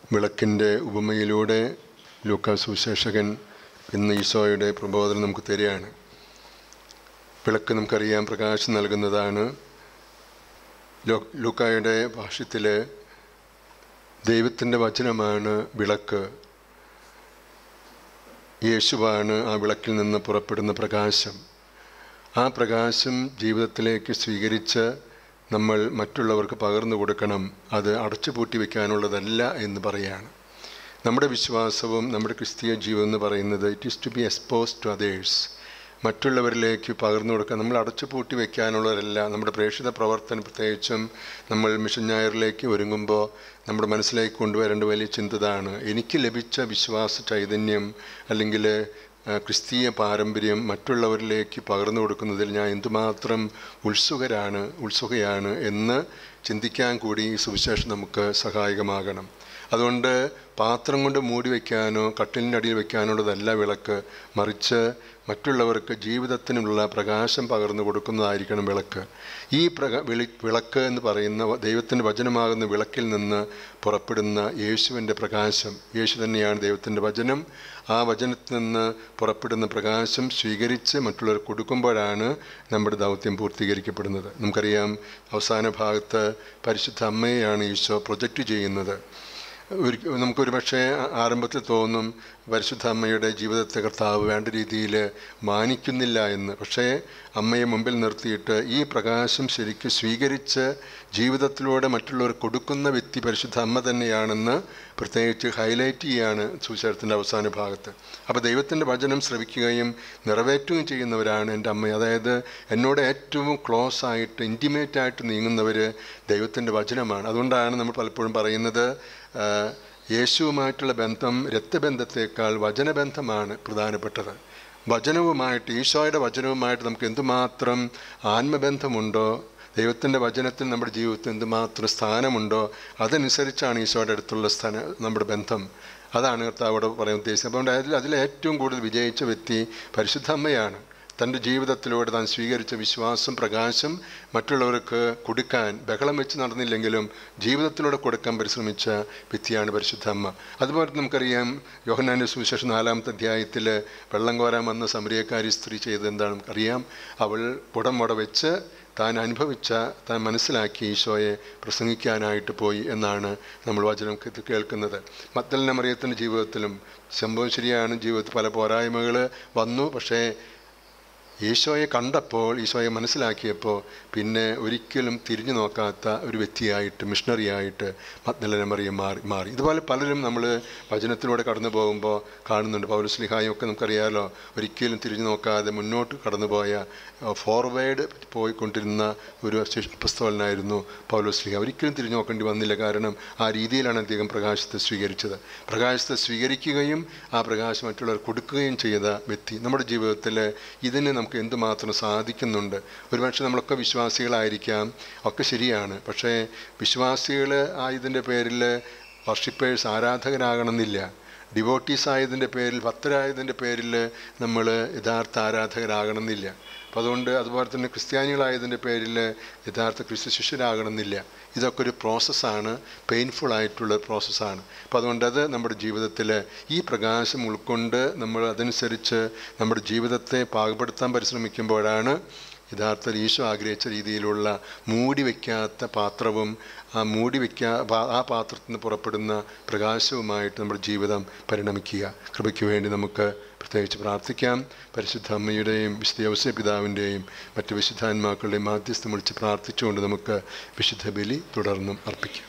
വിളക്കിൻ്റെ ഉപമയിലൂടെ ലൂക്കാ സുശേഷകൻ ഇന്ന് ഈശോയുടെ പ്രബോധനം നമുക്ക് തരികയാണ് വിളക്ക് നമുക്കറിയാം പ്രകാശം നൽകുന്നതാണ് ലോ ലൂക്കായുടെ ഭാഷ്യത്തിൽ ദൈവത്തിൻ്റെ വചനമാണ് വിളക്ക് യേശുവാണ് ആ വിളക്കിൽ നിന്ന് പുറപ്പെടുന്ന പ്രകാശം ആ പ്രകാശം ജീവിതത്തിലേക്ക് സ്വീകരിച്ച് നമ്മൾ മറ്റുള്ളവർക്ക് പകർന്നു കൊടുക്കണം അത് അടച്ചുപൂട്ടി വയ്ക്കാനുള്ളതല്ല എന്ന് പറയാണ് നമ്മുടെ വിശ്വാസവും നമ്മുടെ ക്രിസ്തീയ ജീവിതം എന്ന് പറയുന്നത് it is to be expose to others മറ്റുള്ളവരിലേക്ക് പകർന്നു കൊടുക്കാൻ നമ്മൾ അടച്ചുപൂട്ടി വയ്ക്കാനുള്ളതല്ല നമ്മുടെ പ്രേക്ഷിത പ്രവർത്തനം പ്രത്യേകിച്ചും നമ്മൾ മിഷൻ ഞായറിലേക്ക് ഒരുങ്ങുമ്പോൾ നമ്മുടെ മനസ്സിലേക്ക് കൊണ്ടുവരേണ്ട വലിയ ചിന്തതാണ് എനിക്ക് ലഭിച്ച വിശ്വാസ ചൈതന്യം അല്ലെങ്കിൽ ആ, ക്രിസ്തീയ പാരമ്പര്യം മറ്റുള്ളവരിലേക്ക് പകർന്നു കൊടുക്കുന്നതിൽ ഞാൻ എന്തുമാത്രം ഉത്സുകരാണ് ഉത്സുകയാണ് എന്ന് ചിന്തിക്കാൻ കൂടി ഈ സുവിശേഷം നമുക്ക് സഹായകമാകണം അതുകൊണ്ട് പാത്രം കൊണ്ട് മൂടി വയ്ക്കാനോ കട്ടിലിൻ്റെ അടിയിൽ വയ്ക്കാനുള്ളതല്ല വിളക്ക് മറിച്ച് മറ്റുള്ളവർക്ക് ജീവിതത്തിനുള്ള പ്രകാശം പകർന്നു കൊടുക്കുന്നതായിരിക്കണം വിളക്ക് ഈ പ്രക വിളി വിളക്ക് എന്ന് പറയുന്ന ദൈവത്തിൻ്റെ വചനമാകുന്ന വിളക്കിൽ നിന്ന് പുറപ്പെടുന്ന യേശുവിൻ്റെ പ്രകാശം യേശു തന്നെയാണ് ദൈവത്തിൻ്റെ വചനം ആ വചനത്തിൽ നിന്ന് പുറപ്പെടുന്ന പ്രകാശം സ്വീകരിച്ച് മറ്റുള്ളവർ കൊടുക്കുമ്പോഴാണ് നമ്മുടെ ദൗത്യം പൂർത്തീകരിക്കപ്പെടുന്നത് നമുക്കറിയാം അവസാന ഭാഗത്ത് പരിശുദ്ധ അമ്മയെയാണ് ഈശോ പ്രൊജക്റ്റ് ചെയ്യുന്നത് ഒരു നമുക്കൊരു പക്ഷേ ആരംഭത്തിൽ തോന്നും പരിശുദ്ധ അമ്മയുടെ ജീവിതത്തെ കർത്താവ് വേണ്ട രീതിയിൽ മാനിക്കുന്നില്ല എന്ന് പക്ഷേ അമ്മയെ മുമ്പിൽ നിർത്തിയിട്ട് ഈ പ്രകാശം ശരിക്കും സ്വീകരിച്ച് ജീവിതത്തിലൂടെ മറ്റുള്ളവർ കൊടുക്കുന്ന വ്യക്തി പരിശുദ്ധ അമ്മ തന്നെയാണെന്ന് പ്രത്യേകിച്ച് ഹൈലൈറ്റ് ചെയ്യാണ് സുവിശേഷത്തിൻ്റെ അവസാന ഭാഗത്ത് അപ്പോൾ ദൈവത്തിൻ്റെ വചനം ശ്രവിക്കുകയും നിറവേറ്റുകയും ചെയ്യുന്നവരാണ് എൻ്റെ അമ്മ അതായത് എന്നോട് ഏറ്റവും ക്ലോസ് ആയിട്ട് ഇൻറ്റിമേറ്റ് ആയിട്ട് നീങ്ങുന്നവർ ദൈവത്തിൻ്റെ വചനമാണ് അതുകൊണ്ടാണ് നമ്മൾ പലപ്പോഴും പറയുന്നത് ആ, യേശുവുമായിട്ടുള്ള ബന്ധം രക്തബന്ധത്തേക്കാൾ വചനബന്ധമാണ് പ്രധാനപ്പെട്ടത് വചനവുമായിട്ട് ഈശോയുടെ വചനവുമായിട്ട് നമുക്ക് എന്തുമാത്രം ആത്മബന്ധമുണ്ടോ ദൈവത്തിൻ്റെ വചനത്തിൽ നമ്മുടെ ജീവിതത്തിൽ എന്തുമാത്രം സ്ഥാനമുണ്ടോ അതനുസരിച്ചാണ് ഈശോയുടെ അടുത്തുള്ള സ്ഥാന നമ്മുടെ ബന്ധം അതാണ് കർത്താവോട് പറയാൻ ഉദ്ദേശിച്ചത് അപ്പോൾ അതിൽ അതിൽ ഏറ്റവും കൂടുതൽ വിജയിച്ച വ്യക്തി പരിശുദ്ധ അമ്മയാണ് തൻ്റെ ജീവിതത്തിലൂടെ താൻ സ്വീകരിച്ച വിശ്വാസം പ്രകാശം മറ്റുള്ളവർക്ക് കൊടുക്കാൻ ബഹളം വെച്ച് നടന്നില്ലെങ്കിലും ജീവിതത്തിലൂടെ കൊടുക്കാൻ പരിശ്രമിച്ച വ്യക്തിയാണ് പരിശുദ്ധ അമ്മ അതുപോലെ നമുക്കറിയാം യോഹന്നാൻ്റെ സുവിശേഷം നാലാമത്തെ അധ്യായത്തിൽ വെള്ളം കോരാൻ വന്ന സമരിയക്കാരി സ്ത്രീ ചെയ്തത് എന്താണ് നമുക്കറിയാം അവൾ പുടമുട വെച്ച് താൻ അനുഭവിച്ച താൻ മനസ്സിലാക്കി ഈശോയെ പ്രസംഗിക്കാനായിട്ട് പോയി എന്നാണ് നമ്മൾ വചനം കേ- കേൾക്കുന്നത് മത്തലിന മറിയത്തിൻ്റെ ജീവിതത്തിലും സംഭവം ശരിയാണ് ജീവിതത്തിൽ പല പോരായ്മകൾ വന്നു പക്ഷേ ഈശോയെ കണ്ടപ്പോൾ ഈശോയെ മനസ്സിലാക്കിയപ്പോൾ പിന്നെ ഒരിക്കലും തിരിഞ്ഞു നോക്കാത്ത ഒരു വ്യക്തിയായിട്ട് മിഷണറിയായിട്ട് മഗ്ദലന മറിയം മാറി മാറി ഇതുപോലെ പലരും നമ്മൾ വചനത്തിലൂടെ കടന്നു പോകുമ്പോൾ കാണുന്നുണ്ട് പൗരസ്ലിഹായും ഒക്കെ നമുക്കറിയാമല്ലോ ഒരിക്കലും തിരിഞ്ഞു നോക്കാതെ മുന്നോട്ട് കടന്നുപോയ ഫോർവേഡ് പോയിക്കൊണ്ടിരുന്ന ഒരു ശിഷ്- പുസ്തകനായിരുന്നു പൗലോസ്ലിഹ ഒരിക്കലും തിരിഞ്ഞു നോക്കേണ്ടി വന്നില്ല കാരണം ആ രീതിയിലാണ് അദ്ദേഹം പ്രകാശത്തെ സ്വീകരിച്ചത് പ്രകാശത്തെ സ്വീകരിക്കുകയും ആ പ്രകാശം മറ്റുള്ളവർ കൊടുക്കുകയും ചെയ്ത വ്യക്തി നമ്മുടെ ജീവിതത്തിൽ ഇതിന് നമുക്ക് എന്തുമാത്രം സാധിക്കുന്നുണ്ട് ഒരുപക്ഷെ നമ്മളൊക്കെ വിശ്വാസികളായിരിക്കാം ഒക്കെ ശരിയാണ് പക്ഷേ വിശ്വാസികൾ ആയതിൻ്റെ പേരിൽ വർഷിപ്പേഴ്സ് ആരാധകരാകണമെന്നില്ല ഡിവോട്ടീസ് ആയതിൻ്റെ പേരിൽ ഭക്തരായതിൻ്റെ പേരിൽ നമ്മൾ യഥാർത്ഥ ആരാധകരാകണമെന്നില്ല അപ്പോൾ അതുകൊണ്ട് അതുപോലെ തന്നെ ക്രിസ്ത്യാനികളായതിൻ്റെ പേരിൽ യഥാർത്ഥ ക്രിസ്തു ശിഷ്യരാകണമെന്നില്ല ഇതൊക്കെ ഒരു പ്രോസസ്സാണ് പെയിൻഫുൾ ആയിട്ടുള്ള പ്രോസസ്സാണ് അപ്പോൾ അതുകൊണ്ട് അത് നമ്മുടെ ജീവിതത്തിൽ ഈ പ്രകാശം ഉൾക്കൊണ്ട് നമ്മൾ അതനുസരിച്ച് നമ്മുടെ ജീവിതത്തെ പാകപ്പെടുത്താൻ പരിശ്രമിക്കുമ്പോഴാണ് യഥാർത്ഥ ഈശോ ആഗ്രഹിച്ച രീതിയിലുള്ള മൂടി വയ്ക്കാത്ത പാത്രവും ആ മൂടി വയ്ക്കാ പാ- ആ പാത്രത്തിൽ നിന്ന് പുറപ്പെടുന്ന പ്രകാശവുമായിട്ട് നമ്മുടെ ജീവിതം പരിണമിക്കുക കൃപയ്ക്ക് വേണ്ടി നമുക്ക് പ്രത്യേകിച്ച് പ്രാർത്ഥിക്കാം പരിശുദ്ധ അമ്മയുടെയും വിശുദ്ധ യവസ്യ പിതാവിൻ്റെയും മറ്റ് വിശുദ്ധാന്മാക്കളുടെയും മാധ്യസ്ഥം വിളിച്ച് പ്രാർത്ഥിച്ചുകൊണ്ട് നമുക്ക് വിശുദ്ധ ബലി തുടർന്നും അർപ്പിക്കാം